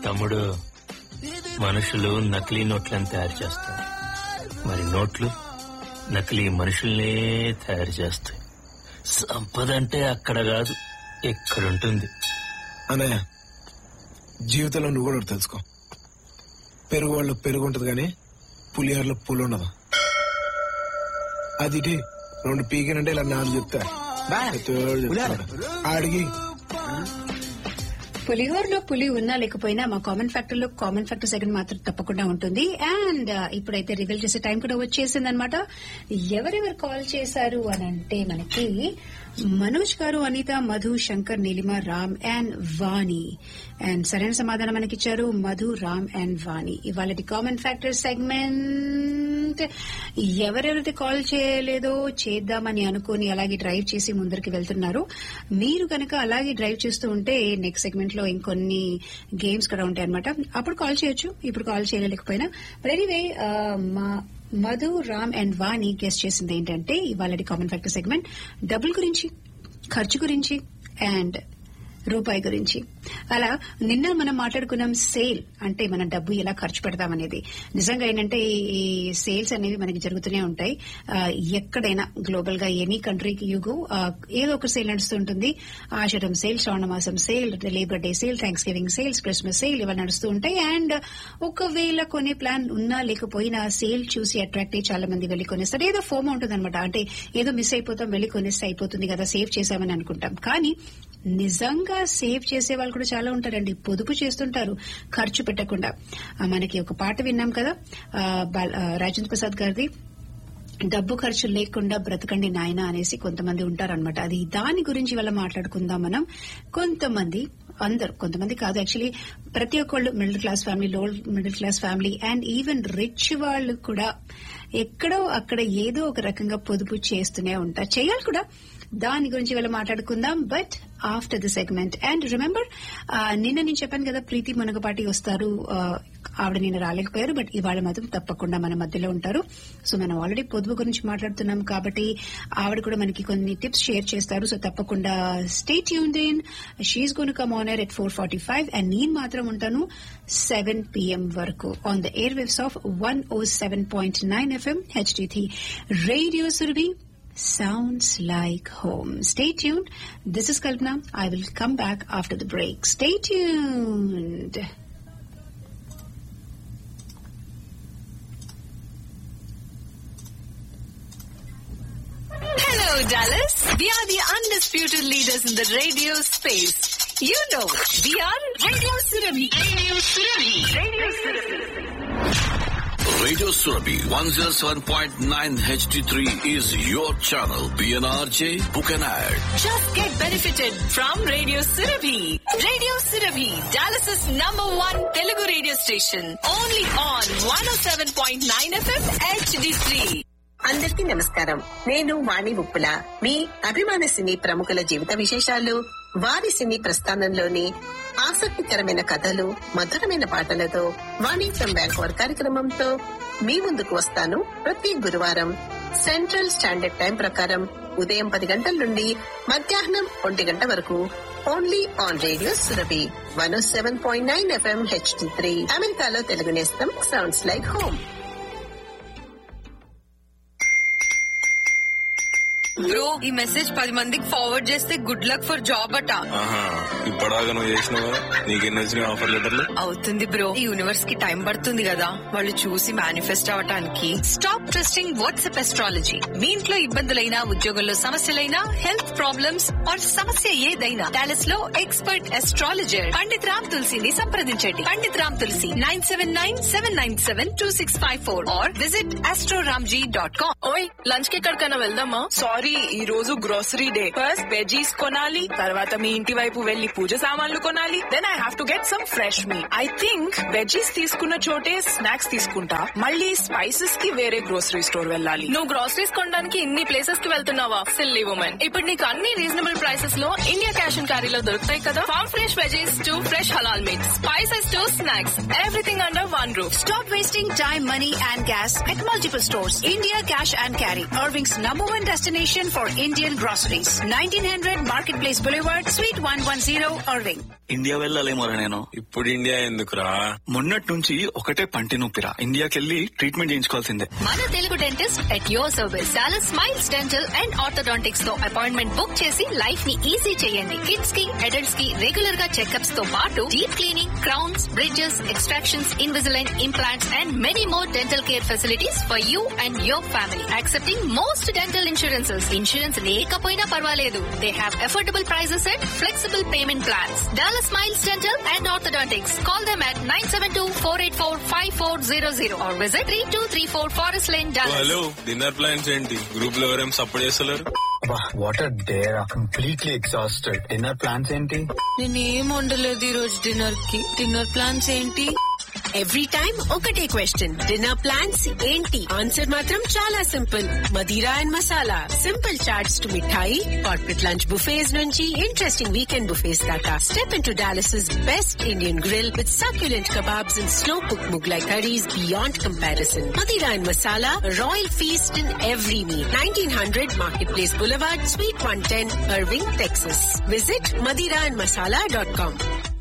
తమ్ముడు మనుషులు నకిలీ నోట్లను తయారు చేస్తారు మరి నోట్లు నకిలీ మనుషుల్నే తయారు చేస్తాయి సంపద అంటే అక్కడ కాదు ఎక్కడుంటుంది అన్నయ్య జీవితంలో నువ్వు కూడా ఒకటి తెలుసుకో పెరుగు వాళ్ళు పెరుగు ఉంటది కానీ పులిహోరలో పులి ఉండదు అది ఇటీ రెండు పీకినంటే ఇలా నాలుగు చెప్తా ప్రతివాడు చెప్తాడు. ఆడిగి పులిహోరలో పులి ఉన్నా లేకపోయినా మా కామన్ ఫ్యాక్టర్ లో కామన్ ఫ్యాక్టర్ సెకండ్ మాత్రం తప్పకుండా ఉంటుంది అండ్ ఇప్పుడైతే రివీల్ చేసే టైం కూడా వచ్చేసింది అనమాట ఎవరెవరు కాల్ చేశారు అని అంటే మనకి మనోజ్ గారు అనిత మధు శంకర్ నీలిమ రామ్ అండ్ వాణి అండ్ సరైన సమాధానం మనకిచ్చారు మధు రామ్ అండ్ వాణి ఇవాళ కామన్ ఫ్యాక్టర్ సెగ్మెంట్ ఎవరెవరైతే కాల్ చేయలేదో చేద్దామని అనుకుని అలాగే డ్రైవ్ చేసి ముందరికి వెళ్తున్నారు మీరు కనుక అలాగే డ్రైవ్ చేస్తూ ఉంటే నెక్స్ట్ సెగ్మెంట్ లో ఇంకొన్ని గేమ్స్ కూడా ఉంటాయి అనమాట అప్పుడు కాల్ చేయొచ్చు ఇప్పుడు కాల్ చేయలేకపోయినా బట్ ఎనీవే మా మధు రామ్ అండ్ వాణి గెస్ట్ చేసింది ఏంటంటే ఇవాళ కామన్ ఫ్యాక్టర్ సెగ్మెంట్ డబ్బుల గురించి ఖర్చు గురించి అండ్ రూపాయి గురించి అలా నిన్న మనం మాట్లాడుకున్నాం సేల్ అంటే మన డబ్బు ఎలా ఖర్చు పెడతామనేది నిజంగా ఏంటంటే ఈ సేల్స్ అనేవి మనకి జరుగుతూనే ఉంటాయి ఆ, ఎక్కడైనా గ్లోబల్ గా ఎనీ కంట్రీకి యుగో ఏదో ఒక సేల్ నడుస్తుంటుంది ఆషాఢం సేల్ శ్రావణ మాసం sale labour day sale thanksgiving sales Christmas sale ఇవన్నీ నడుస్తూ ఉంటాయి అండ్ ఒకవేళ కొనే ప్లాన్ ఉన్నా లేకపోయినా సేల్ చూసి అట్రాక్ట్ అయ్యి చాలా మంది వెళ్లి కొనేస్తారు ఏదో ఫోమ్ ఉంటుంది అనమాట అంటే ఏదో మిస్ అయిపోతాం వెళ్లి కొనేస్తే అయిపోతుంది కదా సేవ్ చేశామని అనుకుంటాం కానీ నిజంగా సేవ్ చేసే వాళ్ళు కూడా చాలా ఉంటారండి పొదుపు చేస్తుంటారు ఖర్చు పెట్టకుండా ఆ, మనకి ఒక పాట విన్నాం కదా ఆ, బాల్- ఆ, రాజేంద్ర ప్రసాద్ గారిది డబ్బు ఖర్చు లేకుండా బ్రతకండి నాయన అనేసి కొంతమంది ఉంటారనమాట అది దాని గురించి ఇవాళ మాట్లాడుకుందాం మనం కొంతమంది అందరు కొంతమంది కాదు యాక్చువల్లీ ప్రతి ఒక్కళ్ళు మిడిల్ క్లాస్ ఫ్యామిలీ లో middle class family and even rich వాళ్ళు కూడా ఎక్కడో అక్కడ ఏదో ఒక రకంగా పొదుపు చేస్తూనే ఉంటారు చేయాలి కూడా దాని గురించి ఇవాళ మాట్లాడుకుందాం but after the segment and remember నిన్న నేను చెప్పాను కదా ప్రీతి మునగపాటి వస్తారు ఆ, ఆవిడ నిన్న రాలేకపోయారు బట్ ఇవాళ మాత్రం తప్పకుండా మన మధ్యలో ఉంటారు సో మనం ఆల్రెడీ పొదుపు గురించి మాట్లాడుతున్నాం కాబట్టి ఆవిడ కూడా మనకి కొన్ని టిప్స్ షేర్ చేస్తారు సో తప్పకుండా స్టేట్ యూన్ in she's gonna come on air at four forty five and నేను మాత్రం ఉంటాను సెవెన్ పిఎం వరకు on the airwaves of one O seven point nine FM HD radio Surabhi sounds like home. Stay tuned. This is Kalpana. I will come back after the break. Stay tuned. Hello, Dallas. We are the undisputed leaders in the radio space. You know, we are Radio Surabhi. Radio Surabhi. Radio Surabhi. Radio Surabhi 107.9 HD3 is your channel. PNRJ, book an ad. Just get benefited from Radio Surabhi. Radio Surabhi, Dallas's number one Telugu radio station. Only on 107.9 FM HD3. అందరికీ నమస్కారం నేను వాణి ముప్పుల మీ అభిమాన సినీ ప్రముఖుల జీవిత విశేషాలు వారి సినీ ప్రస్థానంలోని ఆసక్తికరమైన కథలు మధురమైన పాటలతో వాణి ఫ్రం బ్యాంకోర్ కార్యక్రమంతో మీ ముందుకు వస్తాను ప్రతి గురువారం సెంట్రల్ స్టాండర్డ్ టైం ప్రకారం ఉదయం పది గంటల నుండి మధ్యాహ్నం ఒంటి గంట వరకు only on radio Surabhi one seven point nine FM HD three అమెరికాలో తెలుగు నేస్తం సౌండ్స్ లైక్ హోమ్ బ్రో ఈ మెసేజ్ పది మందికి ఫార్వర్డ్ చేస్తే గుడ్ లక్ ఫర్ జాబ్ అట ఆహా ఇప్పటిదాకా నువ్వు చేసినావు నీకెన్ని వచ్చినాయి ఆఫర్ లెటర్లు అవుతుంది బ్రో ఈ యూనివర్స్ కి టైం పడుతుంది కదా వాళ్ళు చూసి మేనిఫెస్ట్ అవటానికి స్టాప్ ట్రస్టింగ్ వాట్సాప్ ఎస్ట్రాలజీ మీ ఇంట్లో ఇబ్బందులైనా ఉద్యోగంలో సమస్యలైనా హెల్త్ ప్రాబ్లమ్స్ ఆర్ సమస్య ఏదైనా డాలస్ లో ఎక్స్పర్ట్ ఎస్ట్రాలజర్ పండిత్ రామ్ తులసిని సంప్రదించండి Pandit Ram Tulasi nine seven nine seven nine seven two six five four or visit astroramji dot com ఓయ్ లంచ్ కి ఎక్కడికైనా వెళ్దామా సారీ ఈ రోజు గ్రోసరీ డే ఫస్ట్ వెజీస్ కొనాలి తర్వాత మీ ఇంటి వైపు వెళ్లి పూజ సామాన్లు కొనాలి then I have to get some fresh meat I think veggies తీసుకున్న చోటే స్నాక్స్ తీసుకుంటా మళ్ళీ స్పైసెస్ కి వేరే గ్రోసరీ స్టోర్ వెళ్ళాలి నువ్వు గ్రోసరీస్ కొనడానికి ఇన్ని ప్లేసెస్ కి వెళ్తున్నావా సిల్లీ ఉమెన్ ఇప్పుడు నీకు అన్ని రీజనబుల్ ప్రైసెస్ లో ఇండియా క్యాష్ అండ్ క్యారీలో దొరుకుతాయి కదా farm fresh veggies to fresh halal meat spices to snacks everything under one sunroof. Stop wasting time, money, and gas at multiple stores. India Cash and Carry, Irving's number one destination for Indian groceries. 1900 Marketplace Boulevard, Suite 110, Irving. India వెళ్ళాలేమోరా నేను ఇప్పుడు India ఎందుకురా మొన్నటి నుంచి ఒకటే పంటి నొప్పిరా ఇండియాకెళ్ళి treatment చేయించుకోవాల్సిందే మన Telugu dentist at your service చాలా స్మైల్స్ డెంటల్ అండ్ ఆర్థోడాంటిక్స్ తో అపాయింట్మెంట్ బుక్ చేసి లైఫ్ ని ఈజీ చేయండి కిడ్స్ కి అడల్ట్స్ కి రెగ్యులర్ గా చెకప్స్ తో పాటు deep cleaning crowns bridges extractions Invisalign implants and many more dental care facilities for you and your family accepting most dental insurances insurance లేకపోయినా పర్వాలేదు they have affordable prices and flexible payment plans dollar smiles dental and orthodontics call them at nine seven two four eight four five four zero zero or visit three two three four forest lane dollar hello dinner plans ఏంటి group లో ఎవరేం support చేస్తలేరు what are there completely exhausted dinner plans ఏంటి నేనేం వండలేదు ఈ రోజు dinner కి డిన్నర్ ప్లాన్స్ ఏంటి ఎవ్రీ టైం ఒకటే క్వశ్చన్ డిన్నర్ ప్లాన్స్ ఏంటి ఆన్సర్ మాత్రం చాలా సింపుల్ మదీరా and masala simple chats to మిఠాయి కార్పొరేట్ లంచ్ బుఫేస్ నుంచి ఇంట్రెస్టింగ్ వీకెండ్ బుఫేస్ దాకా step in to Dallas best Indian grill with succulent kebabs and slow cooked Mughlai curries beyond comparison. Madira and Masala, a royal feast in every meal. 1900 Marketplace Boulevard, Suite 110, Irving, Texas. Visit madiraandmasala.com.